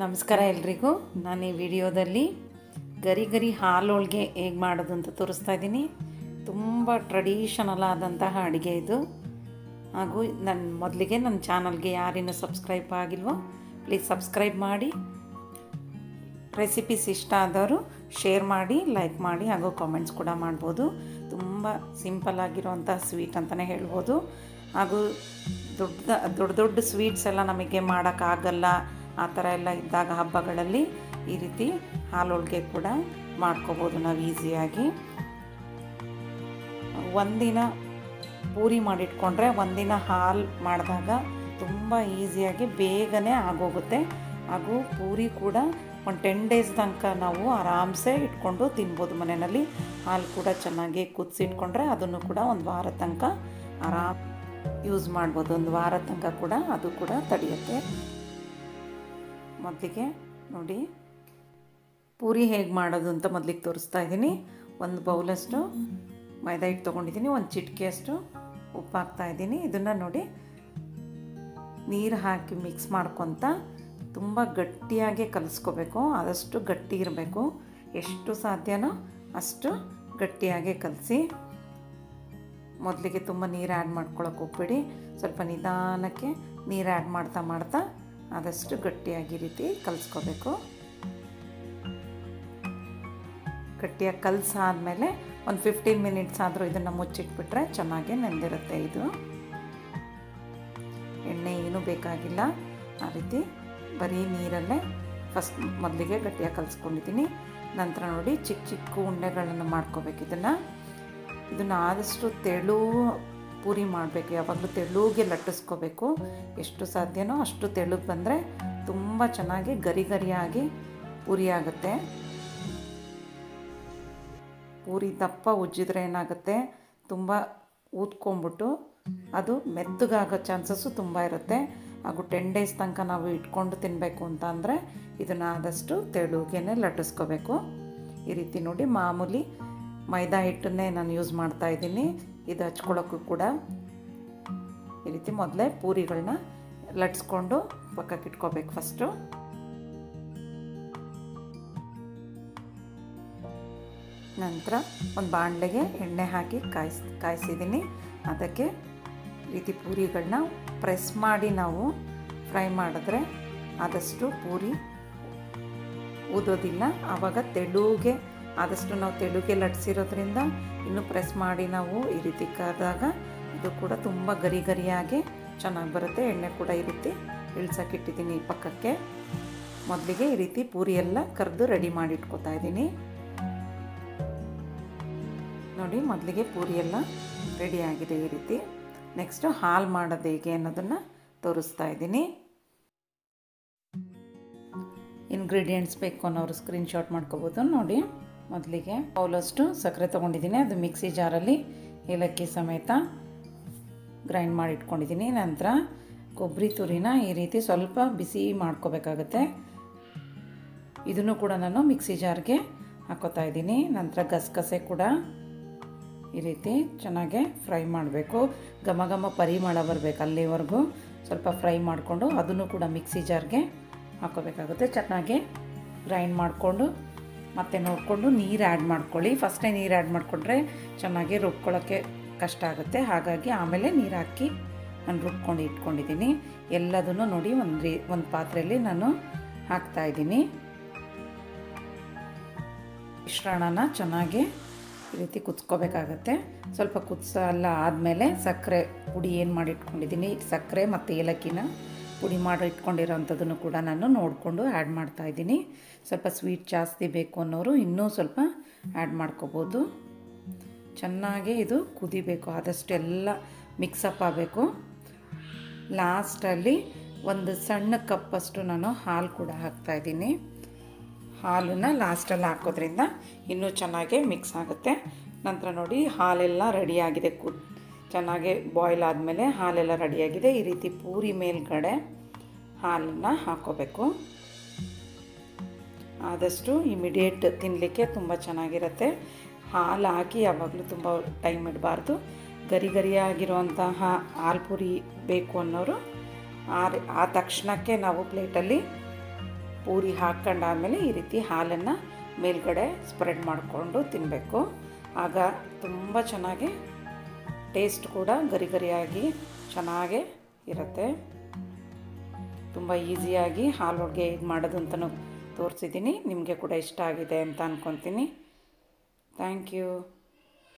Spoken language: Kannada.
ನಮಸ್ಕಾರ ಎಲ್ರಿಗೂ ನಾನು ಈ ವಿಡಿಯೋದಲ್ಲಿ ಗರಿ ಗರಿ ಹಾಲು ಹೋಳಿಗೆ ಹೇಗೆ ಮಾಡೋದು ಅಂತ ತೋರಿಸ್ತಾ ಇದ್ದೀನಿ ತುಂಬ ಟ್ರೆಡಿಷನಲ್ ಆದಂತಹ ಅಡುಗೆ ಇದು ಹಾಗೂ ನನ್ನ ಮೊದಲಿಗೆ ನನ್ನ ಚಾನಲ್ಗೆ ಯಾರಿನ್ನೂ ಸಬ್ಸ್ಕ್ರೈಬ್ ಆಗಿಲ್ವೋ ಪ್ಲೀಸ್ ಸಬ್ಸ್ಕ್ರೈಬ್ ಮಾಡಿ ರೆಸಿಪೀಸ್ ಇಷ್ಟ ಆದವರು ಶೇರ್ ಮಾಡಿ ಲೈಕ್ ಮಾಡಿ ಹಾಗೂ ಕಾಮೆಂಟ್ಸ್ ಕೂಡ ಮಾಡ್ಬೋದು ತುಂಬ ಸಿಂಪಲ್ ಆಗಿರೋವಂಥ ಸ್ವೀಟ್ ಅಂತಲೇ ಹೇಳ್ಬೋದು ಹಾಗೂ ದೊಡ್ಡ ದೊಡ್ಡ ದೊಡ್ಡ ಸ್ವೀಟ್ಸ್ ಎಲ್ಲ ನಮಗೆ ಮಾಡೋಕ್ಕಾಗಲ್ಲ ಆ ಥರ ಎಲ್ಲ ಇದ್ದಾಗ ಹಬ್ಬಗಳಲ್ಲಿ ಈ ರೀತಿ ಹಾಲು ಹೋಳಿಗೆ ಕೂಡ ಮಾಡ್ಕೋಬೋದು ನಾವು ಈಸಿಯಾಗಿ ಒಂದಿನ ಪೂರಿ ಮಾಡಿಟ್ಕೊಂಡ್ರೆ ಒಂದಿನ ಹಾಲು ಮಾಡಿದಾಗ ತುಂಬ ಈಸಿಯಾಗಿ ಬೇಗನೆ ಆಗೋಗುತ್ತೆ ಹಾಗೂ ಪೂರಿ ಕೂಡ ಒಂದು ಟೆನ್ ಡೇಸ್ ತನಕ ನಾವು ಆರಾಮ್ಸೆ ಇಟ್ಕೊಂಡು ತಿನ್ಬೋದು ಮನೆಯಲ್ಲಿ ಹಾಲು ಕೂಡ ಚೆನ್ನಾಗಿ ಕುದಿಸಿಟ್ಕೊಂಡ್ರೆ ಅದನ್ನು ಕೂಡ ಒಂದು ವಾರ ತನಕ ಆರಾಮ್ ಯೂಸ್ ಮಾಡ್ಬೋದು ಒಂದು ವಾರ ತನಕ ಕೂಡ ಅದು ಕೂಡ ತಡೆಯುತ್ತೆ ಮೊದಲಿಗೆ ನೋಡಿ ಪೂರಿ ಹೇಗೆ ಮಾಡೋದು ಅಂತ ಮೊದಲಿಗೆ ತೋರಿಸ್ತಾ ಇದ್ದೀನಿ ಒಂದು ಬೌಲಷ್ಟು ಮೈದಾ ಹಿಟ್ಟು ತೊಗೊಂಡಿದ್ದೀನಿ ಒಂದು ಚಿಟಿಕೆಯಷ್ಟು ಉಪ್ಪು ಹಾಕ್ತಾ ಇದ್ದೀನಿ ಇದನ್ನು ನೋಡಿ ನೀರು ಹಾಕಿ ಮಿಕ್ಸ್ ಮಾಡ್ಕೊತ ತುಂಬ ಗಟ್ಟಿಯಾಗಿ ಕಲಿಸ್ಕೋಬೇಕು ಆದಷ್ಟು ಗಟ್ಟಿ ಇರಬೇಕು ಎಷ್ಟು ಸಾಧ್ಯನೋ ಅಷ್ಟು ಗಟ್ಟಿಯಾಗಿ ಕಲಸಿ ಮೊದಲಿಗೆ ತುಂಬ ನೀರು ಆ್ಯಡ್ ಮಾಡ್ಕೊಳಕ್ಕೆ ಹೋಗ್ಬೇಡಿ ಸ್ವಲ್ಪ ನಿಧಾನಕ್ಕೆ ನೀರು ಆ್ಯಡ್ ಮಾಡ್ತಾ ಮಾಡ್ತಾ ಆದಷ್ಟು ಗಟ್ಟಿಯಾಗಿ ರೀತಿ ಕಲಿಸ್ಕೋಬೇಕು ಗಟ್ಟಿಯಾಗಿ ಕಲಸಾದ್ಮೇಲೆ ಒಂದು ಫಿಫ್ಟೀನ್ ಮಿನಿಟ್ಸ್ ಆದರೂ ಇದನ್ನು ಮುಚ್ಚಿಟ್ಬಿಟ್ರೆ ಚೆನ್ನಾಗಿ ನೆಂದಿರುತ್ತೆ ಇದು ಎಣ್ಣೆ ಏನೂ ಬೇಕಾಗಿಲ್ಲ ಆ ರೀತಿ ಬರೀ ನೀರಲ್ಲೇ ಫಸ್ಟ್ ಮೊದಲಿಗೆ ಗಟ್ಟಿಯಾಗಿ ಕಲಿಸ್ಕೊಂಡಿದ್ದೀನಿ ನಂತರ ನೋಡಿ ಚಿಕ್ಕ ಚಿಕ್ಕ ಉಂಡೆಗಳನ್ನು ಮಾಡ್ಕೋಬೇಕು ಇದನ್ನು ಇದನ್ನು ಆದಷ್ಟು ತೆಳು ಪೂರಿ ಮಾಡಬೇಕು ಯಾವಾಗಲೂ ತೆಳುಗೆ ಲಟ್ಟಿಸ್ಕೋಬೇಕು ಎಷ್ಟು ಸಾಧ್ಯನೋ ಅಷ್ಟು ತೆಳುಗೆ ಬಂದರೆ ತುಂಬ ಚೆನ್ನಾಗಿ ಗರಿ ಗರಿಯಾಗಿ ಪೂರಿ ಆಗುತ್ತೆ ಪೂರಿ ದಪ್ಪ ಉಜ್ಜಿದ್ರೆ ಏನಾಗುತ್ತೆ ತುಂಬ ಊದ್ಕೊಂಬಿಟ್ಟು ಅದು ಮೆತ್ತಗಾಗೋ ಚಾನ್ಸಸ್ಸು ತುಂಬ ಇರುತ್ತೆ ಹಾಗೂ ಟೆನ್ ಡೇಸ್ ತನಕ ನಾವು ಇಟ್ಕೊಂಡು ತಿನ್ನಬೇಕು ಅಂತ ಅಂದರೆ ಇದನ್ನು ಆದಷ್ಟು ತೆಳುಗೆನೆ ಲಟ್ಟಿಸ್ಕೋಬೇಕು ಈ ರೀತಿ ನೋಡಿ ಮಾಮೂಲಿ ಮೈದಾ ಹಿಟ್ಟನ್ನೇ ನಾನು ಯೂಸ್ ಮಾಡ್ತಾ ಇದ್ದೀನಿ ಇದು ಹಚ್ಕೊಳ್ಳೋಕ್ಕೂ ಕೂಡ ಈ ರೀತಿ ಮೊದಲೇ ಪೂರಿಗಳನ್ನ ಲಟ್ಸ್ಕೊಂಡು ಪಕ್ಕಕ್ಕೆ ಇಟ್ಕೋಬೇಕು ಫಸ್ಟು ನಂತರ ಒಂದು ಬಾಣಲೆಗೆ ಎಣ್ಣೆ ಹಾಕಿ ಕಾಯಿಸ್ ಕಾಯಿಸಿದ್ದೀನಿ ಅದಕ್ಕೆ ರೀತಿ ಪೂರಿಗಳನ್ನ ಪ್ರೆಸ್ ಮಾಡಿ ನಾವು ಫ್ರೈ ಮಾಡಿದ್ರೆ ಆದಷ್ಟು ಪೂರಿ ಊದೋದಿಲ್ಲ ಆವಾಗ ತೆಳುಗೆ ಆದಷ್ಟು ನಾವು ತೆಳುಗೆ ಲಟ್ಸಿರೋದ್ರಿಂದ ಇನ್ನು ಪ್ರೆಸ್ ಮಾಡಿ ನಾವು ಈ ರೀತಿ ಕರೆದಾಗ ಇದು ಕೂಡ ತುಂಬ ಗರಿ ಗರಿಯಾಗಿ ಚೆನ್ನಾಗಿ ಬರುತ್ತೆ ಎಣ್ಣೆ ಕೂಡ ಈ ರೀತಿ ಇಳ್ಸೋಕ್ಕಿಟ್ಟಿದ್ದೀನಿ ಪಕ್ಕಕ್ಕೆ ಮೊದಲಿಗೆ ಈ ರೀತಿ ಪೂರಿ ಎಲ್ಲ ಕರೆದು ರೆಡಿ ಮಾಡಿ ಇಟ್ಕೋತಾ ಇದ್ದೀನಿ ನೋಡಿ ಮೊದಲಿಗೆ ಪೂರಿ ಎಲ್ಲ ರೆಡಿಯಾಗಿದೆ ಈ ರೀತಿ ನೆಕ್ಸ್ಟು ಹಾಲು ಮಾಡೋದು ಹೇಗೆ ಅನ್ನೋದನ್ನು ತೋರಿಸ್ತಾ ಇದ್ದೀನಿ ಇಂಗ್ರೀಡಿಯೆಂಟ್ಸ್ ಬೇಕು ಅನ್ನೋರು ಸ್ಕ್ರೀನ್ಶಾಟ್ ಮಾಡ್ಕೋಬೋದು ನೋಡಿ ಮೊದಲಿಗೆ ಬೌಲಷ್ಟು ಸಕ್ಕರೆ ತೊಗೊಂಡಿದ್ದೀನಿ ಅದು ಮಿಕ್ಸಿ ಜಾರಲ್ಲಿ ಏಲಕ್ಕಿ ಸಮೇತ ಗ್ರೈಂಡ್ ಮಾಡಿ ಇಟ್ಕೊಂಡಿದ್ದೀನಿ ನಂತರ ಕೊಬ್ಬರಿ ತುರಿನ ಈ ರೀತಿ ಸ್ವಲ್ಪ ಬಿಸಿ ಮಾಡ್ಕೋಬೇಕಾಗತ್ತೆ ಇದನ್ನು ಕೂಡ ನಾನು ಮಿಕ್ಸಿ ಜಾರ್ಗೆ ಹಾಕೋತಾ ಇದ್ದೀನಿ ನಂತರ ಗಸಗಸೆ ಕೂಡ ಈ ರೀತಿ ಚೆನ್ನಾಗೆ ಫ್ರೈ ಮಾಡಬೇಕು ಘಮ ಘಮ ಪರಿಮಳ ಬರಬೇಕು ಅಲ್ಲಿವರೆಗೂ ಸ್ವಲ್ಪ ಫ್ರೈ ಮಾಡಿಕೊಂಡು ಅದನ್ನು ಕೂಡ ಮಿಕ್ಸಿ ಜಾರ್ಗೆ ಹಾಕೋಬೇಕಾಗುತ್ತೆ ಚೆನ್ನಾಗಿ ಗ್ರೈಂಡ್ ಮಾಡಿಕೊಂಡು ಮತ್ತೆ ನೋಡಿಕೊಂಡು ನೀರು ಆ್ಯಡ್ ಮಾಡ್ಕೊಳ್ಳಿ ಫಸ್ಟೇ ನೀರು ಆ್ಯಡ್ ಮಾಡಿಕೊಂಡ್ರೆ ಚೆನ್ನಾಗಿ ರುಬ್ಕೊಳ್ಳೋಕ್ಕೆ ಕಷ್ಟ ಆಗುತ್ತೆ ಹಾಗಾಗಿ ಆಮೇಲೆ ನೀರು ಹಾಕಿ ನಾನು ರುಬ್ಕೊಂಡು ಇಟ್ಕೊಂಡಿದ್ದೀನಿ ಎಲ್ಲದನ್ನು ನೋಡಿ ಒಂದು ರೀ ಒಂದು ಪಾತ್ರೆಯಲ್ಲಿ ನಾನು ಹಾಕ್ತಾಯಿದ್ದೀನಿ ಮಿಶ್ರಣನ ಚೆನ್ನಾಗಿ ಈ ರೀತಿ ಕುದಿಸ್ಕೋಬೇಕಾಗತ್ತೆ ಸ್ವಲ್ಪ ಕುದಿಸಲ್ಲ ಆದಮೇಲೆ ಸಕ್ಕರೆ ಪುಡಿ ಏನು ಮಾಡಿ ಇಟ್ಕೊಂಡಿದ್ದೀನಿ ಸಕ್ಕರೆ ಮತ್ತು ಏಲಕ್ಕಿನ ಪುಡಿ ಮಾಡಿ ಇಟ್ಕೊಂಡಿರೋವಂಥದ್ದನ್ನು ಕೂಡ ನಾನು ನೋಡಿಕೊಂಡು ಆ್ಯಡ್ ಮಾಡ್ತಾಯಿದ್ದೀನಿ ಸ್ವಲ್ಪ ಸ್ವೀಟ್ ಜಾಸ್ತಿ ಬೇಕು ಅನ್ನೋರು ಇನ್ನೂ ಸ್ವಲ್ಪ ಆ್ಯಡ್ ಮಾಡ್ಕೋಬೋದು ಚೆನ್ನಾಗಿ ಇದು ಕುದಿಬೇಕು ಆದಷ್ಟು ಎಲ್ಲ ಮಿಕ್ಸಪ್ ಆಗಬೇಕು ಲಾಸ್ಟಲ್ಲಿ ಒಂದು ಸಣ್ಣ ಕಪ್ಪಷ್ಟು ನಾನು ಹಾಲು ಕೂಡ ಹಾಕ್ತಾಯಿದ್ದೀನಿ ಹಾಲನ್ನು ಲಾಸ್ಟಲ್ಲಿ ಹಾಕೋದ್ರಿಂದ ಇನ್ನೂ ಚೆನ್ನಾಗಿ ಮಿಕ್ಸ್ ಆಗುತ್ತೆ ನಂತರ ನೋಡಿ ಹಾಲೆಲ್ಲ ರೆಡಿಯಾಗಿದೆ ಕು ಚೆನ್ನಾಗಿ ಬಾಯ್ಲ್ ಆದಮೇಲೆ ಹಾಲೆಲ್ಲ ರೆಡಿಯಾಗಿದೆ ಈ ರೀತಿ ಪೂರಿ ಮೇಲ್ಗಡೆ ಹಾಲನ್ನು ಹಾಕೋಬೇಕು ಆದಷ್ಟು ಇಮಿಡಿಯೇಟ್ ತಿನ್ನಲಿಕ್ಕೆ ತುಂಬ ಚೆನ್ನಾಗಿರುತ್ತೆ ಹಾಲು ಹಾಕಿ ಯಾವಾಗಲೂ ತುಂಬ ಟೈಮ್ ಇಡಬಾರ್ದು ಗರಿ ಗರಿಯಾಗಿರುವಂತಹ ಹಾಲು ಪೂರಿ ಬೇಕು ಅನ್ನೋರು ಆ ಆ ತಕ್ಷಣಕ್ಕೆ ನಾವು ಪ್ಲೇಟಲ್ಲಿ ಪೂರಿ ಹಾಕ್ಕೊಂಡಾದಮೇಲೆ ಈ ರೀತಿ ಹಾಲನ್ನು ಮೇಲ್ಗಡೆ ಸ್ಪ್ರೆಡ್ ಮಾಡಿಕೊಂಡು ತಿನ್ನಬೇಕು ಆಗ ತುಂಬ ಚೆನ್ನಾಗಿ ಟೇಸ್ಟ್ ಕೂಡ ಗರಿ ಗರಿಯಾಗಿ ಚೆನ್ನಾಗೇ ಇರುತ್ತೆ ತುಂಬ ಈಸಿಯಾಗಿ ಹಾಲೊಳಗೆ ಇದು ಮಾಡೋದು ಅಂತಲೂ ತೋರಿಸಿದ್ದೀನಿ ನಿಮಗೆ ಕೂಡ ಇಷ್ಟ ಆಗಿದೆ ಅಂತ ಅಂದ್ಕೊತೀನಿ ಥ್ಯಾಂಕ್ ಯು